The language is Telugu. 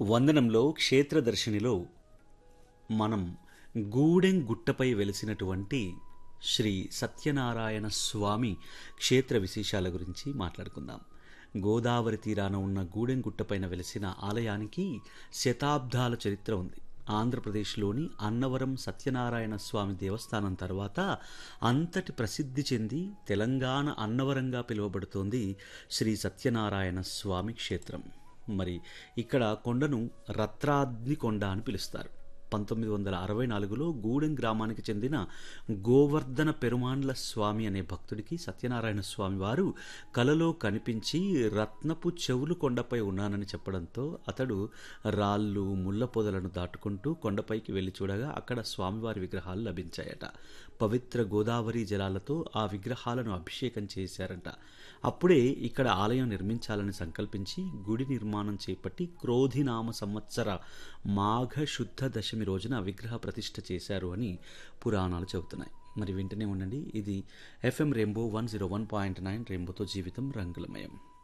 వందనంలో క్షేత్రదర్శినిలో మనం గూడెం గుట్టపై వెలిసినటువంటి శ్రీ సత్యనారాయణ స్వామి క్షేత్ర విశేషాల గురించి మాట్లాడుకుందాం గోదావరి తీరాన ఉన్న గూడెం గుట్టపైన వెలిసిన ఆలయానికి శతాబ్దాల చరిత్ర ఉంది ఆంధ్రప్రదేశ్లోని అన్నవరం సత్యనారాయణ స్వామి దేవస్థానం తర్వాత అంతటి ప్రసిద్ధి చెంది తెలంగాణ అన్నవరంగా పిలువబడుతోంది శ్రీ సత్యనారాయణ స్వామి క్షేత్రం మరి ఇక్కడ కొండను రత్రాగ్ని కొండ అని పిలుస్తారు పంతొమ్మిది వందల అరవై నాలుగులో గూడెం గ్రామానికి చెందిన గోవర్ధన పెరుమాండ్ల స్వామి అనే భక్తుడికి సత్యనారాయణ స్వామి వారు కలలో కనిపించి రత్నపు చెవులు కొండపై ఉన్నానని చెప్పడంతో అతడు రాళ్ళు ముళ్ళ పొదలను దాటుకుంటూ కొండపైకి వెళ్ళి చూడగా అక్కడ స్వామివారి విగ్రహాలు లభించాయట పవిత్ర గోదావరి జలాలతో ఆ విగ్రహాలను అభిషేకం చేశారంట అప్పుడే ఇక్కడ ఆలయం నిర్మించాలని సంకల్పించి గుడి నిర్మాణం చేపట్టి క్రోధినామ సంవత్సర మాఘ శుద్ధ దశమి రోజున విగ్రహ ప్రతిష్ఠ చేశారు అని పురాణాలు చెబుతున్నాయి మరి వింటనే ఉండండి ఇది FM rainbow one zero one point nine రెయిన్బోతో జీవితం రంగులమయం